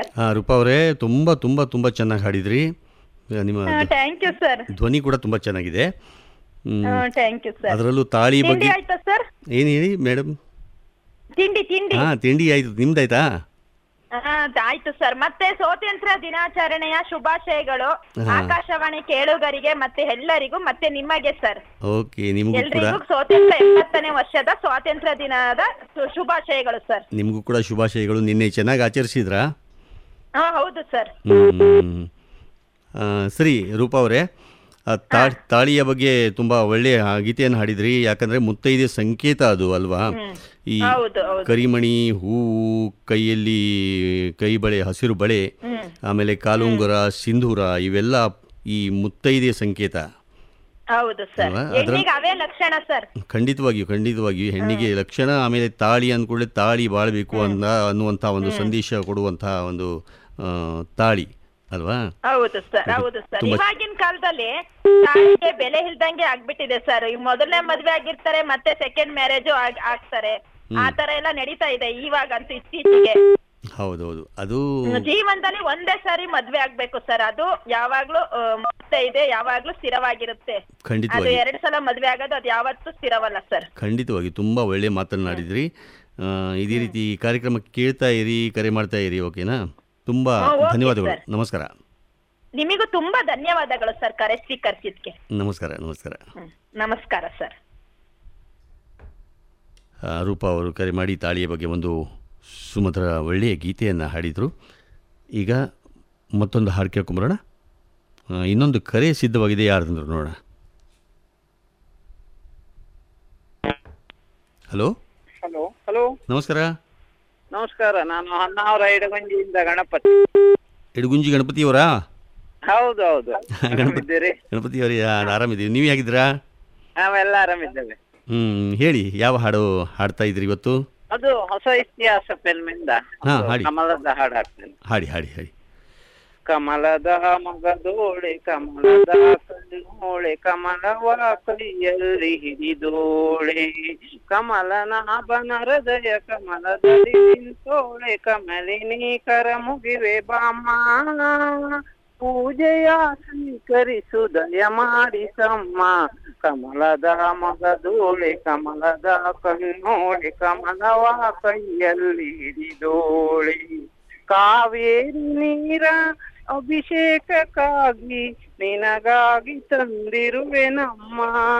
ಹಾಂ ರೂಪಾ ಅವರೇ ತುಂಬ ತುಂಬ ತುಂಬ ಚೆನ್ನಾಗಿ ಹಾಡಿದ್ರಿ ಆ, ನಿಮ್ಮ ಥ್ಯಾಂಕ್ ಯು ಸರ್ ಧ್ವನಿ ಕೂಡ ತುಂಬ ಚೆನ್ನಾಗಿದೆ ಹ್ಮ್. ಥ್ಯಾಂಕ್ ಯು ಸರ್ ಅದರಲ್ಲೂ ತಾಳಿ ತಿಂಡಿ ಬಗ್ಗೆ ಆಯ್ತಾ ಸರ್ ಏನು ಹೇಳಿ ಮೇಡಮ್ ತಿಂಡಿ ತಿಂಡಿ ಹಾಂ ತಿಂಡಿ ಆಯ್ತು ನಿಮ್ದಾಯ್ತಾ ಹಾ, ಆಯ್ತು ಸರ್ ಮತ್ತೆ ಸ್ವಾತಂತ್ರ್ಯ ದಿನಾಚರಣೆಯ ಶುಭಾಶಯಗಳು ಹಾ. ಆಕಾಶವಾಣಿ ಕೇಳುಗರಿಗೆ ಮತ್ತೆ ಎಲ್ಲರಿಗೂ ಮತ್ತೆ ನಿಮಗೆ ಸರ್ ಓಕೆ ನಿಮಗೂ ಕೂಡ ಎಲ್ರಿಗೂ ಸ್ವಾತಂತ್ರ್ಯ ಎಂಬತ್ತನೇ ವರ್ಷದ ಸ್ವಾತಂತ್ರ್ಯ ದಿನದ ಶು- ಶುಭಾಶಯಗಳು ಸರ್ ನಿಮಗೂ ಕೂಡ ಶುಭಾಶಯಗಳು ನಿನ್ನೆ ಚೆನ್ನಾಗಿ ಆಚರಿಸಿದ್ರಾ ಹಾ ಹೌದು ಸರ್ ಹ್ಮ್. ಆ, ಸರಿ ರೂಪಾ ಅವರೇ ಆ, ತಾ- ತಾಳಿಯ ಬಗ್ಗೆ ತುಂಬ ಒಳ್ಳೆಯ ಗೀತೆಯನ್ನು ಹಾಡಿದ್ರಿ ಯಾಕಂದ್ರೆ ಮುತ್ತೈದೆ ಸಂಕೇತ ಅದು ಅಲ್ವಾ ಈ ಹೌದು ಹೌದು ಕರಿಮಣಿ ಹೂವು ಕೈಯಲ್ಲಿ ಕೈ ಬಳೆ ಹಸಿರು ಬಳೆ ಹ್ಮ್ ಆಮೇಲೆ ಕಾಲುಂಗುರ ಸಿಂಧೂರ ಇವೆಲ್ಲ ಈ ಮುತ್ತೈದೆ ಸಂಕೇತ ಹೌದು ಸರ್ ಅಲ್ವಾ? ಅದ್ರ- ಹೆಣ್ಣಿಗೆ ಅವೇ ಲಕ್ಷಣ ಸರ್ ಖಂಡಿತವಾಗಿಯೂ ಖಂಡಿತವಾಗಿಯೂ ಹೆಣ್ಣಿಗೆ ಲಕ್ಷಣ ಆಮೇಲೆ ತಾಳಿ ಅಂದ್ಕೊಳ್ಳಿ ತಾಳಿ ಬಾಳಬೇಕು ಅಂದ ಅನ್ನುವಂಥ ಒಂದು ಸಂದೇಶ ಕೊಡುವಂಥ ಒಂದು ಆ, ತಾಳಿ ಅಲ್ವಾ ಹೌದು ಸರ್ ಹೌದು ಸರ್ ತುಂಬಾ- ಇವಾಗಿನ ಕಾಲದಲ್ಲಿ ತಾಯಿಗೆ ಬೆಲೆ ಇಲ್ದಂಗೆ ಆಗ್ಬಿಟ್ಟಿದೆ ಸರ್ ಈ ಮೊದಲನೇ ಮದ್ವೆ ಆಗಿರ್ತಾರೆ ಮತ್ತೆ ಸೆಕೆಂಡ್ ಮ್ಯಾರೇಜು ಆಗ್ತಾರೆ ಆ ತರ ಎಲ್ಲ ನಡೀತಾ ಇದೆ ಇವಾಗಂತೂ ಇತ್ತೀಚೆಗೆ ಹೌದೌದು ಅದು ಜೀವನದಲ್ಲಿ ಒಂದೇ ಸಾರಿ ಮದ್ವೆ ಆಗ್ಬೇಕು ಸರ್ ಅದು ಯಾವಾಗ್ಲೂ ಆ, ಮತ್ತೆ ಇದೆ ಯಾವಾಗ್ಲೂ ಸ್ಥಿರವಾಗಿರುತ್ತೆ ಅದು ಖಂಡಿತವಾಗಿ ಎರಡ್ ಸಲ ಮದ್ವೆ ಆಗೋದು ಅದು ಯಾವತ್ತೂ ಸ್ಥಿರವಲ್ಲ ಸರ್ ಖಂಡಿತವಾಗಿ ತುಂಬ ಒಳ್ಳೆ ಮಾತನಾಡಿದ್ರಿ ಆ, ಇದೇ ರೀತಿ ಕಾರ್ಯಕ್ರಮಕ್ಕೆ ಕೇಳ್ತಾ ಇರಿ ಕರೆ ಮಾಡ್ತಾ ಇರಿ ಓಕೆನಾ ತುಂಬ ಹಾ, ಓಕೆ ಧನ್ಯವಾದಗಳು ಸರ್. ನಮಸ್ಕಾರ ನಿಮಿಗೂ ತುಂಬಾ ಧನ್ಯವಾದಗಳು ಸರ್ ಕರೆ ಸ್ವೀಕರಿಸಿದ್ಕೆ ನಮಸ್ಕಾರ ನಮಸ್ಕಾರ ಹ್ಮ್. ನಮಸ್ಕಾರ ಸರ್ ಆ, ರೂಪಾ ಅವರು ಕರೆ ಮಾಡಿ ತಾಳಿಯ ಬಗ್ಗೆ ಒಂದು ಸುಮಧುರ ಒಳ್ಳೆಯ ಗೀತೆಯನ್ನು ಹಾಡಿದರು ಈಗ ಮತ್ತೊಂದು ಹಾಡು ಕೇಳ್ಕೊಂಬರೋಣ ಆ, ಇನ್ನೊಂದು ಕರೆ ಸಿದ್ಧವಾಗಿದೆ ಯಾರ್ದಂದ್ರು ನೋಡೋಣ ಹಲೋ ಹಲೋ ಹಲೋ ನಮಸ್ಕಾರ ನಮಸ್ಕಾರ ನಾನು ಹೊನ್ನಾವರ ಇಡಗಂಜಿಯಿಂದ ಗಣಪತಿ ಎಡಗುಂಜಿ ಗಣಪತಿಯವರಾ ಹೌದು ಹೌದು ಆರಾಮಿದ್ದೀರಿ ಗಣಪತಿಯವರೇ ಆರಾಮಿದ್ದೀವಿ ನೀವು ಹೇಗಿದ್ದೀರಾ ನಾವೆಲ್ಲ ಆರಾಮಿದ್ದೇವೆ ಹ್ಞೂ ಹೇಳಿ ಯಾವ ಹಾಡು ಹಾಡ್ತಾ ಇದ್ರಿ ಇವತ್ತು ಅದು ಹೊಸ ಇತಿಹಾಸ ಫಿಲ್ಮಿಂದ ಹಾ, ಒಂದು ಹಾಡಿ. ಕಮಲದ ಹಾಡು ಹಾಡ್ತೇನೆ ಹಾಡಿ ಹಾಡಿ ಹಾಡಿ ಕಮಲದ ಮಗದೋಳೆ ಕಮಲದ ಕಣ್ಣೋಳೆ ಕಮಲವ ಕೈಯಲ್ಲಿ ಹಿಡಿದೋಳೆ ಕಮಲನಾಭನ ಹೃದಯ ಕಮಲದಲ್ಲಿ ನಿಂತೋಳೆ ಕಮಲಿನಿ ಕರ ಮುಗಿವೆ ಬಾಮ ಪೂಜೆಯ ಸ್ವೀಕರಿಸು ದಯ ಮಾಡಿಸಮ್ಮ ಕಮಲದ ಮಗದೋಳೆ ಕಮಲದ ಕಣ್ಣೋಳೆ ಕಮಲವ ಕೈಯಲ್ಲಿ ಹಿಡಿದೋಳೆ ಕಾವೇರಿ ನೀರ ಅಭಿಷೇಕಕ್ಕಾಗಿ ನಿನಗಾಗಿ ತಂದಿರುವೆ ನಮ್ಮ